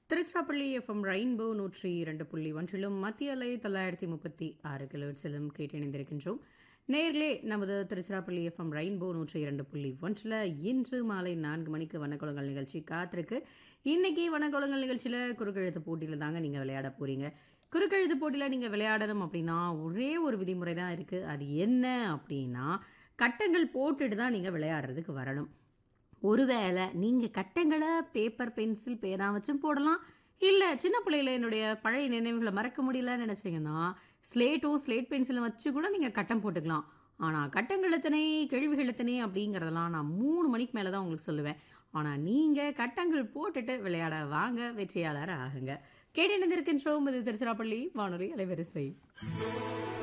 Tiruchirappalli FM rainbow நூற்றி இரண்டு புள்ளி ஒன்றிலும் மத்திய அலை தொள்ளாயிரத்தி முப்பத்தி ஆறு கிலோட்ஸிலும் கேட்டிணைந்திருக்கின்றோம் நேர்களே நமது திருச்சிராப்பள்ளி எஃப்எம் ரெயின்போ நூற்றி இரண்டு புள்ளி ஒன்றில் இன்று மாலை நான்கு மணிக்கு வனக்குளங்கள் நிகழ்ச்சி காத்திருக்கு இன்னைக்கு வனக்குளங்கள் நிகழ்ச்சியில் குறுக்கெழுத்து போட்டியில் தாங்க நீங்கள் விளையாட போறீங்க குறுக்கெழுத்து போட்டியில் நீங்கள் விளையாடணும் அப்படின்னா ஒரே ஒரு விதிமுறை தான் இருக்குது அது என்ன அப்படின்னா கட்டங்கள் போட்டுட்டு தான் நீங்கள் விளையாடுறதுக்கு வரணும் ஒருவேளை நீங்கள் கட்டங்களை பேப்பர் பென்சில் பேனா வச்சும் போடலாம் இல்லை சின்ன பிள்ளையில என்னுடைய பழைய நினைவுகளை மறக்க முடியலன்னு நினச்சிங்கன்னா ஸ்லேட்டும் ஸ்லேட் பென்சிலும் வச்சு கூட நீங்கள் கட்டம் போட்டுக்கலாம் ஆனால் கட்டங்கள் எத்தனை கேள்விகள் எத்தனை அப்படிங்கிறதெல்லாம் நான் மூணு மணிக்கு மேலே தான் உங்களுக்கு சொல்லுவேன் ஆனால் நீங்கள் கட்டங்கள் போட்டுட்டு விளையாட வாங்க வெற்றியாளர் ஆகுங்க கேட்டு இருக்கின்றோம் இது திருச்சிராப்பள்ளி வானொலி அலைவரிசை